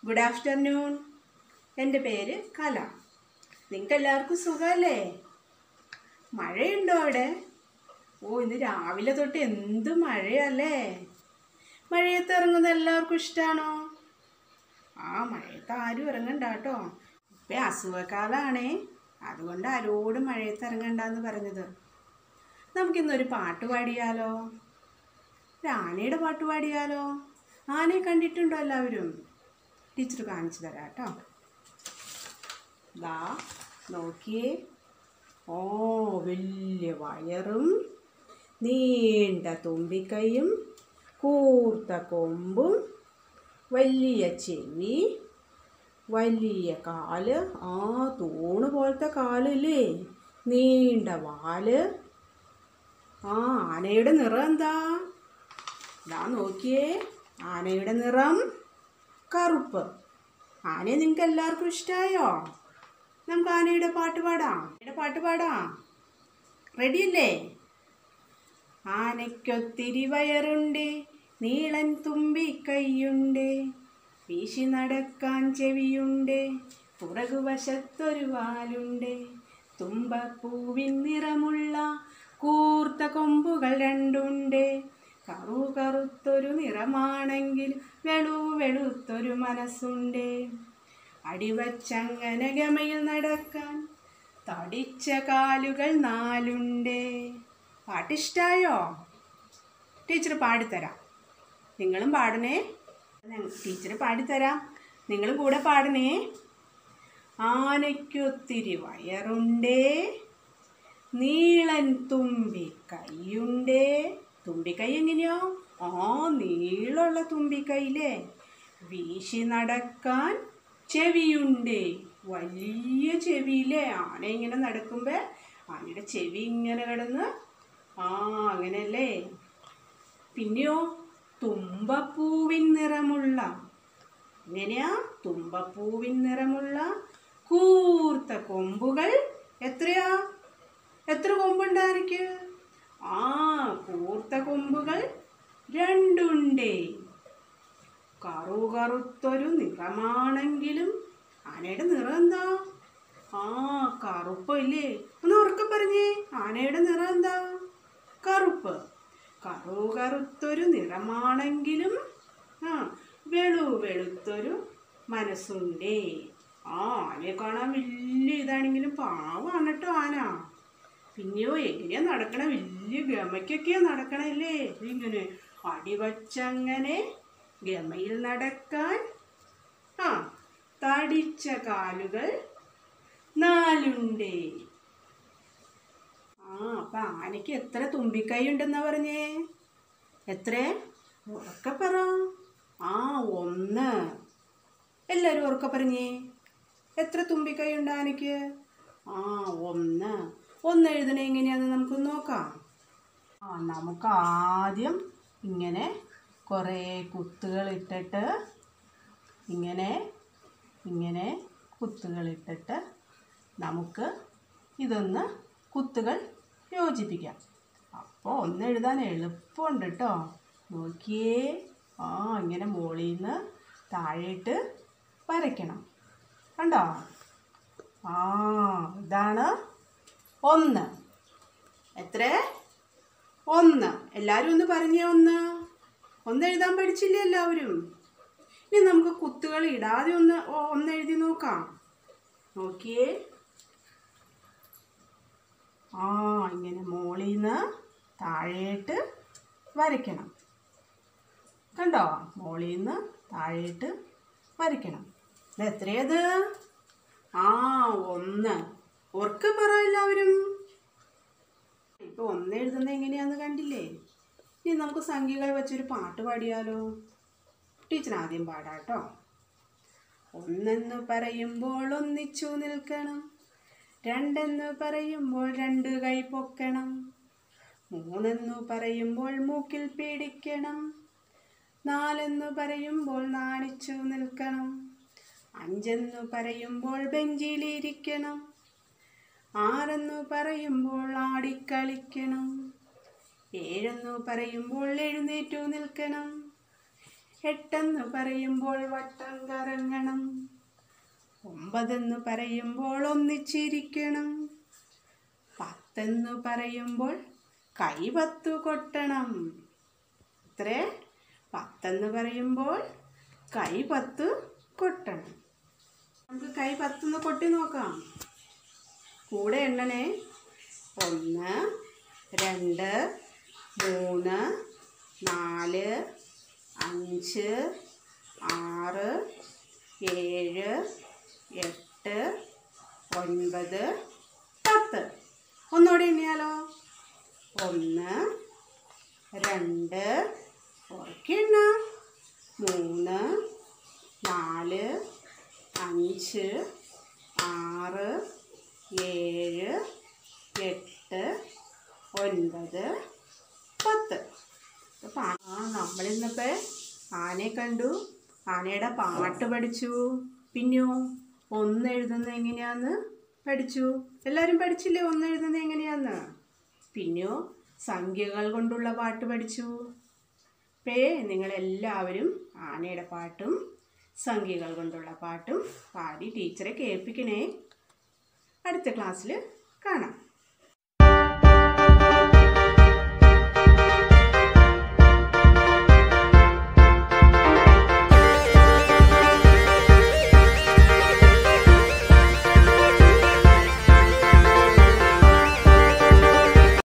good afternoon എൻ്റെ പേര് കല നിങ്ങൾക്ക് എല്ലാവർക്കും സുഖമല്ലേ മഴയുണ്ടോ അവിടെ ഓ ഇന്ന് രാവിലെ തൊട്ട് എന്ത് മഴയല്ലേ മഴയത്ത് ഇറങ്ങുന്നത് എല്ലാവർക്കും ഇഷ്ടമാണോ ആ മഴയത്ത് ആരും ഇറങ്ങണ്ട കേട്ടോ ഇപ്പം അസുഖക്കാലാണേ അതുകൊണ്ട് ആരോടും മഴയത്ത് ഇറങ്ങണ്ടെന്ന് പറഞ്ഞത് നമുക്കിന്നൊരു പാട്ട് പാടിയാലോ ഒരു ആനയുടെ പാട്ട് പാടിയാലോ ആനയെ കണ്ടിട്ടുണ്ടോ എല്ലാവരും ടീച്ചർ കാണിച്ചു തരാം കേട്ടോ ദാ നോക്കിയേ ഓ വലിയ വയറും നീണ്ട തുമ്പിക്കൈയും കൂർത്ത കൊമ്പും വലിയ ചെവി വലിയ കാല് ആ തൂണ് പോലത്തെ കാലില്ലേ നീണ്ട വാല് ആ ആനയുടെ നിറം എന്താ ഇതാ നോക്കിയേ ആനയുടെ നിറം കറുപ്പ് ആനയെ നിങ്ങൾക്ക് എല്ലാവർക്കും ഇഷ്ടമായോ നമുക്ക് ആനയുടെ പാട്ട് പാടാം ആനയുടെ പാട്ട് പാടാം റെഡിയല്ലേ ആനയ്ക്കൊത്തിരി വയറുണ്ട് നീളൻ തുമ്പി കൈയുണ്ട് വീശി നടക്കാൻ ചെവിയുണ്ട് പുറകുവശത്തൊരു വാലുണ്ട് തുമ്പപ്പൂവിൻ നിറമുള്ള കൂർത്ത കൊമ്പുകൾ രണ്ടുണ്ട് കറു കറുത്തൊരു നിറമാണെങ്കിൽ വെളു വെളുത്തൊരു മനസ്സുണ്ട് അടിവച്ചങ്ങനെ ഗമയിൽ നടക്കാൻ തടിച്ച കാലുകൾ നാലുണ്ട് പാട്ടിഷ്ടായോ ടീച്ചർ പാടിത്തരാം നിങ്ങളും പാടണേ ടീച്ചർ പാടിത്തരാം നിങ്ങളും കൂടെ പാടണേ ആനയ്ക്കൊത്തിരി വയറുണ്ടേ നീളൻ തുമ്പിക്കൈയുണ്ടേ തുമ്പിക്കൈ എങ്ങനെയോ ആ നീളമുള്ള തുമ്പിക്കൈയില്ലേ വീശി നടക്കാൻ ചെവിയുണ്ട് വലിയ ചെവിയില്ലേ ആന ഇങ്ങനെ നടക്കുമ്പോൾ ആനയുടെ ചെവി ഇങ്ങനെ കിടന്ന് ആ അങ്ങനെയല്ലേ പിന്നെയോ തുമ്പപ്പൂവിൻ നിറമുള്ള എങ്ങനെയാ തുമ്പപ്പൂവിൻ നിറമുള്ള കൂർത്ത കൊമ്പുകൾ എത്രയാ എത്ര കൊമ്പുണ്ട് ആനയ്ക്ക് ആ കൂർത്ത കൊമ്പുകൾ രണ്ടുണ്ടേ കറു കറുത്തൊരു നിറമാണെങ്കിലും ആനയുടെ നിറം എന്താ ആ കറുപ്പ് ഇല്ലേ ഒന്ന് ഉറക്കെ പറഞ്ഞേ ആനയുടെ നിറം എന്താ കറുപ്പ് കറു കറുത്തൊരു നിറമാണെങ്കിലും ആ വെളു വെളുത്തൊരു മനസ്സുണ്ടേ ആ ആനയെ കാണാൻ വലിയ ഇതാണെങ്കിലും പാവാണ് കേട്ടോ ആന പിന്നെയോ എങ്ങനെയാ നടക്കണേ വലിയ ഗമയ്ക്കൊക്കെയാ നടക്കണല്ലേ ഇങ്ങനെ അടിവച്ചങ്ങനെ ഗമയിൽ നടക്കാൻ ആ തടിച്ച കാലുകൾ നാലുണ്ടേ ആ അപ്പൊ ആനയ്ക്ക് എത്ര തുമ്പിക്കൈ ഉണ്ടെന്നാ പറഞ്ഞേ എത്ര ഉറക്കെ പറ ആ ഒന്ന് എല്ലാവരും ഉറക്കെ പറഞ്ഞേ എത്ര തുമ്പിക്കൈ ഉണ്ട് ആനയ്ക്ക് ആ ഒന്ന് ഒന്ന് എഴുതണേ എങ്ങനെയാന്ന് നമുക്ക് നോക്കാം ആ നമുക്ക് ആദ്യം ഇങ്ങനെ കുറേ കുത്തുകൾ ഇട്ടിട്ട് ഇങ്ങനെ ഇങ്ങനെ കുത്തുകൾ ഇട്ടിട്ട് നമുക്ക് ഇതൊന്ന് കുത്തുകൾ യോജിപ്പിക്കാം അപ്പോൾ ഒന്ന് എഴുതാൻ എളുപ്പമുണ്ട് കേട്ടോ നോക്കിയേ ആ ഇങ്ങനെ മുകളിൽ നിന്ന് താഴേട്ട് വരയ്ക്കണം കണ്ടോ ആ ഇതാണ് ഒന്ന് എത്ര ഒന്ന് എല്ലാവരും ഒന്ന് പറഞ്ഞേ ഒന്ന് ഒന്ന് എഴുതാൻ പഠിച്ചില്ലേ എല്ലാവരും ഇനി നമുക്ക് കുത്തുകൾ ഇടാതെ ഒന്ന് ഒ- ഒന്ന് എഴുതി നോക്കാം നോക്കിയേ ആ ഇങ്ങനെ മുകളിൽ നിന്ന് താഴേട്ട് വരയ്ക്കണം കണ്ടോ മുകളിൽ നിന്ന് താഴേട്ട് വരയ്ക്കണം ഇത് എത്രയത് ആ ഒന്ന് ഓർക്ക് പറ എല്ലാവരും ഇപ്പൊ ഒന്ന് എഴുതുന്നത് എങ്ങനെയാന്ന് കണ്ടില്ലേ ഇനി നമുക്ക് സംഖ്യകൾ വെച്ചൊരു പാട്ട് പാടിയാലോ ടീച്ചർ ആദ്യം പാടാട്ടോ ഒന്നെന്ന് പറയുമ്പോൾ ഒന്നിച്ചു നിൽക്കണം രണ്ടെന്ന് പറയുമ്പോൾ രണ്ട് കൈ പൊക്കണം മൂന്നെന്നു പറയുമ്പോൾ മൂക്കിൽ പിടിക്കണം നാലെന്നു പറയുമ്പോൾ നാണിച്ചു നിൽക്കണം അഞ്ചെന്നു പറയുമ്പോൾ ബെഞ്ചിലിരിക്കണം ആറെന്നു പറയുമ്പോൾ ആടിക്കളിക്കണം ഏഴെന്നു പറയുമ്പോൾ എഴുന്നേറ്റു നിൽക്കണം എട്ടെന്ന് പറയുമ്പോൾ വട്ടം കറങ്ങണം ഒമ്പതെന്ന് പറയുമ്പോൾ ഒന്നിച്ചിരിക്കണം പത്തെന്ന് പറയുമ്പോൾ കൈ പത്തു കൊട്ടണം ഇത്രേ പത്തെന്ന് പറയുമ്പോൾ കൈ പത്ത് കൊട്ടണം നമുക്ക് കൈ പത്തൊന്ന് കൊട്ടി നോക്കാം കൂടെ എണ്ണണേ ഒന്ന് രണ്ട് മൂന്ന് നാല് അഞ്ച് ആറ് ഏഴ് എട്ട് ഒൻപത് പത്ത് ഒന്നുകൂടി എണ്ണിയാലോ ഒന്ന് രണ്ട് ഉറക്കെണ്ണ മൂന്ന് നാല് അഞ്ച് ആറ് ഏഴ് എട്ട് ഒൻപത് പത്ത് അപ്പൊ ആ നമ്മളിന്നിപ്പോൾ ആനയെ കണ്ടു ആനയുടെ പാട്ട് പഠിച്ചു പിന്നെയോ ഒന്ന് എഴുതുന്നത് എങ്ങനെയാന്ന് പഠിച്ചു എല്ലാവരും പഠിച്ചില്ലേ ഒന്ന് എഴുതുന്നത് എങ്ങനെയാന്ന് പിന്നെയോ സംഖ്യകൾ കൊണ്ടുള്ള പാട്ട് പഠിച്ചു പേ നിങ്ങളെല്ലാവരും ആനയുടെ പാട്ടും സംഖ്യകൾ കൊണ്ടുള്ള പാട്ടും പാടി ടീച്ചറെ കേൾപ്പിക്കണേ അടുത്ത ക്ലാസ്സിൽ കാണാം